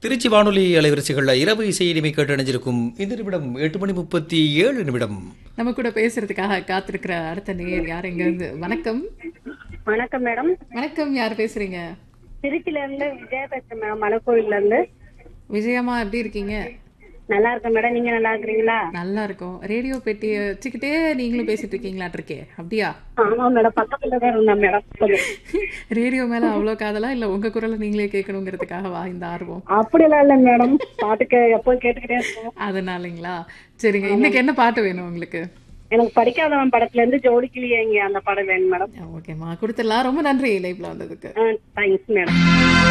திருச்சி வானொலி அலைவரிசைகளில் இரவு இசை இனிமை கேட்டு அணிஞ்சிருக்கும் இந்த நிமிடம் எட்டு மணி முப்பத்தி ஏழு நிமிடம் நம்ம கூட பேசுறதுக்காக காத்திருக்கிற அடுத்த நேயர் யார் எங்க இருந்து வணக்கம் வணக்கம் மேடம் வணக்கம் யார் பேசுறீங்க திருச்சில இருந்து விஜயா பேசுறேன் மேடம் மலைக்கோயில்ல இருந்து விஜயம்மா எப்படி இருக்கீங்க நல்லா இருக்கேன் மேடம் நீங்க நல்லா இருக்கிறீங்களா நல்லா இருக்கும் ரேடியோ பெட்டியை வச்சுக்கிட்டே நீங்களும் பேசிட்டு இருக்கீங்களாட்டு இருக்கே அப்படியா ஆமா மேடம் பக்கத்துல தான் இருந்தேன் மேடம் கொஞ்சம். ரேடியோ மேல அவ்வளோ காதலா இல்ல உங்க குரலை நீங்களே கேட்கணுங்கிறதுக்காகவா இந்த ஆர்வம் அப்படிலாம் இல்ல மேடம் பாட்டுக்கு எப்போ கேட்டுக்கிட்டே இருக்கோம் அதனாலங்களா சரிங்க இன்னைக்கு என்ன பாட்டு வேணும் உங்களுக்கு எனக்கு படிக்காதவன் படத்துல இருந்து ஜோடி கிளியங்க அந்த படம் வேணும் மேடம் ஓகேம்மா கொடுத்துடலாம் ரொம்ப நன்றி லைவ்ல வந்ததுக்கு தேங்க்ஸ் மேடம்